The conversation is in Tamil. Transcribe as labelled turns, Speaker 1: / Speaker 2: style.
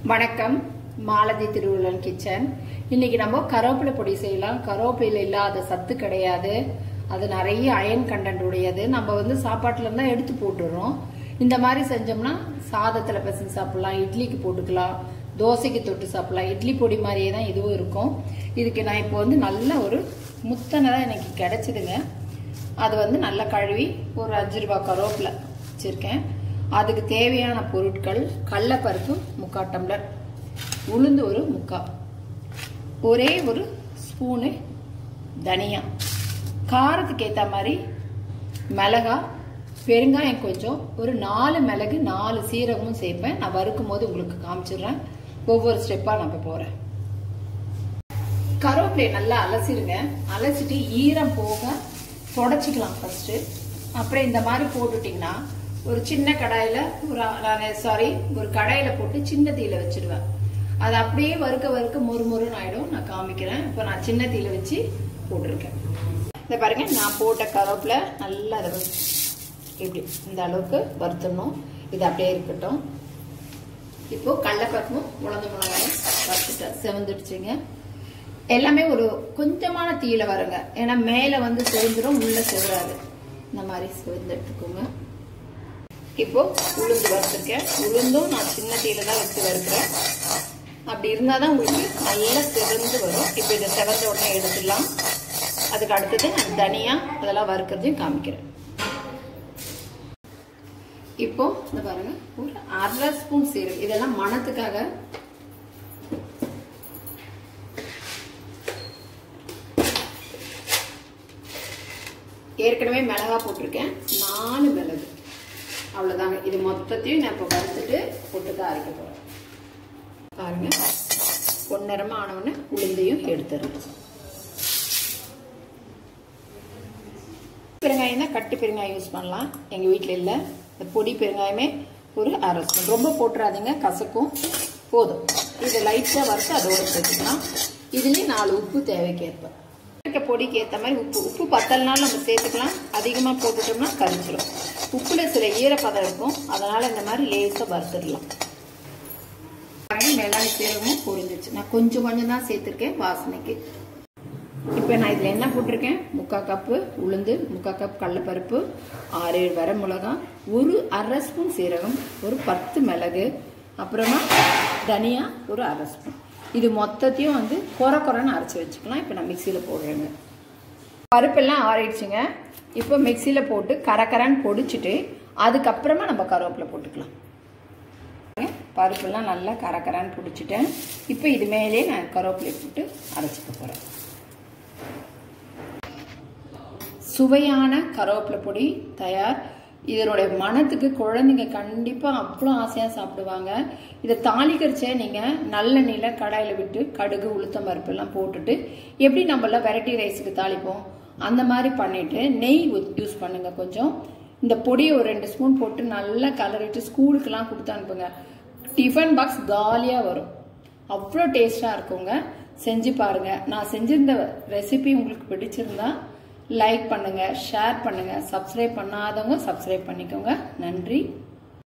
Speaker 1: வணக்கம் மாலதி திருவுள்ளன் கிச்சன் இன்னைக்கு நம்ம கருவேப்பிலை பொடி செய்யலாம் கருவேப்பிலை இல்லாத சத்து கிடையாது அது நிறைய அயன் கண்டென்ட் உடையது நம்ம வந்து சாப்பாட்டுல இருந்தா எடுத்து போட்டுடுறோம் இந்த மாதிரி செஞ்சோம்னா சாதத்துல பிசைஞ்சு சாப்பிடலாம் இட்லிக்கு போட்டுக்கலாம் தோசைக்கு தொட்டு சாப்பிடலாம் இட்லி பொடி மாதிரியே தான் இதுவும் இருக்கும் இதுக்கு நான் இப்போ வந்து நல்ல ஒரு முத்தனை எனக்கு கிடைச்சிதுங்க அது வந்து நல்லா கழுவி ஒரு அஞ்சு ரூபாய் கருவேப்பிலை வச்சிருக்கேன் அதுக்கு தேவையான பொருட்கள் கடலப்பருப்பு முக்கா டம்ளர் உளுந்து ஒரு முக்கா ஒரே ஒரு ஸ்பூனு தனியா காரத்துக்கு ஏற்ற மாதிரி மிளகா பெருங்காயம் கொஞ்சம் ஒரு நாலு மிளகு நாலு சீரகமும் சேர்ப்பேன் நான் வறுக்கும் போது உங்களுக்கு காமிச்சிடுறேன் ஒவ்வொரு ஸ்டெப்பாக நான் இப்போ போகிறேன் கருவேப்பிலையை நல்லா அலசிடுங்க அலசிட்டு ஈரம் போக தொடச்சிக்கலாம் ஃபர்ஸ்ட் அப்புறம் இந்த மாதிரி போட்டுட்டிங்கன்னா ஒரு சின்ன கடாயில ஒரு நான் சாரி ஒரு கடாயில போட்டு சின்ன தீயில வச்சிடுவேன் அது அப்படியே வறுக்க வறுக்க மொறு மொறுன்னு ஆயிடும் நான் காமிக்கிறேன் இப்போ நான் சின்ன தீயில வச்சு போட்டிருக்கேன் இந்த பாருங்க நான் போட்ட கருவேப்பிலை நல்லா அதை இப்படி இந்த அளவுக்கு வறுத்துடணும் இது அப்படியே இருக்கட்டும் இப்போ கடலப்பருப்பும் உலர்ந்த மிளகாயும் வறுத்துட்டேன் செவந்துடுச்சுங்க எல்லாமே ஒரு கொஞ்சமான தீயில வருங்க ஏன்னா மேல வந்து செவந்துடும் உள்ள செவராது இந்த மாதிரி செவந்து எடுத்துக்கோங்க இப்போ உளுந்து வறுத்துருக்கேன் உளுந்தும் நான் சின்ன தீயில தான் வச்சு வறுக்கிறேன் அப்படி இருந்தால் தான் உங்களுக்கு நல்லா செவந்து வரும் இப்போ இதை செவந்த உடனே எடுத்துடலாம் அதுக்கு அடுத்தது நான் தனியா அதெல்லாம் வறுக்கிறதையும் காமிக்கிறேன் இப்போ இந்த பாருங்க ஒரு அரை ஸ்பூன் சீரகம் இதெல்லாம் மணத்துக்காக ஏற்கனவே மிளகா போட்டிருக்கேன் நாலு மிளகு அவ்வளோதாங்க இது மொத்தத்தையும் நான் இப்போ வறுத்துட்டு போட்டு தான் அரைக்க போகிறேன் பாருங்க பொன்னிறமாக ஆனவுடனே உளுந்தையும் எடுத்துடுறேன் பெருங்காயம் தான் கட்டு பெருங்காயம் யூஸ் பண்ணலாம் எங்கள் வீட்டில் இல்லை இந்த பொடி பெருங்காயமே ஒரு அரை ஸ்பூன் ரொம்ப போட்டுறாதீங்க கசக்கும் போதும் இதை லைட்டாக வறுத்து அதோட சேர்த்துக்கலாம் இதுலேயும் நாலு உப்பு தேவைக்கேற்ப இருக்க பொடிக்கு ஏற்ற மாதிரி உப்பு உப்பு பத்தலனாலும் நம்ம சேர்த்துக்கலாம் அதிகமாக போட்டுட்டோம்னா கரிச்சிடும் உப்புல சில ஈரப்பதம் இருக்கும் அதனால இந்த மாதிரி லேசாக வறுத்துடலாம் மிளகாய் சீரகமும் பொரிஞ்சிச்சு நான் கொஞ்சம் கொஞ்சம் தான் சேர்த்துருக்கேன் வாசனைக்கு இப்போ நான் இதில் என்ன போட்டிருக்கேன் முக்கால் கப்பு உளுந்து முக்கால் கப் கடலப்பருப்பு ஆறு ஏழு வர மிளகா ஒரு அரை ஸ்பூன் சீரகம் ஒரு பத்து மிளகு அப்புறமா தனியா ஒரு அரை ஸ்பூன் இது மொத்தத்தையும் வந்து குறை குறைன்னு அரைச்சி வச்சுக்கலாம் இப்போ நான் மிக்சியில் போடுறேங்க பருப்பெல்லாம் ஆறிடுச்சுங்க இப்போ மிக்சியில் போட்டு கரக்கரன்னு பொடிச்சிட்டு அதுக்கப்புறமா நம்ம கருவேப்பிலை போட்டுக்கலாம் பருப்பெல்லாம் நல்லா கரக்கரான்னு பிடிச்சிட்டேன் இப்போ இது மேலே நான் கருவேப்பிலை போட்டு அரைச்சிக்க போகிறேன் சுவையான கருவேப்பிலை பொடி தயார் இதனுடைய மனத்துக்கு குழந்தைங்க கண்டிப்பாக அவ்வளோ ஆசையாக சாப்பிடுவாங்க இதை தாளிக்கரிச்சே நீங்கள் நல்லெண்ணெயில் கடாயில் விட்டு கடுகு உளுத்தம் பருப்பு எல்லாம் போட்டுட்டு எப்படி நம்மளாம் வெரைட்டி ரைஸுக்கு தாளிப்போம் அந்த மாதிரி பண்ணிட்டு நெய் யூஸ் பண்ணுங்க கொஞ்சம் இந்த பொடியை ஒரு ரெண்டு ஸ்பூன் போட்டு நல்லா கலரிட்டு ஸ்கூலுக்கெல்லாம் கொடுத்து அனுப்புங்க டிஃபன் பாக்ஸ் காலியாக வரும் அவ்வளோ டேஸ்டாக இருக்குங்க செஞ்சு பாருங்க நான் செஞ்சிருந்த ரெசிபி உங்களுக்கு பிடிச்சிருந்தா லைக் பண்ணுங்க ஷேர் பண்ணுங்க சப்ஸ்கிரைப் பண்ணாதவங்க சப்ஸ்கிரைப் பண்ணிக்கோங்க நன்றி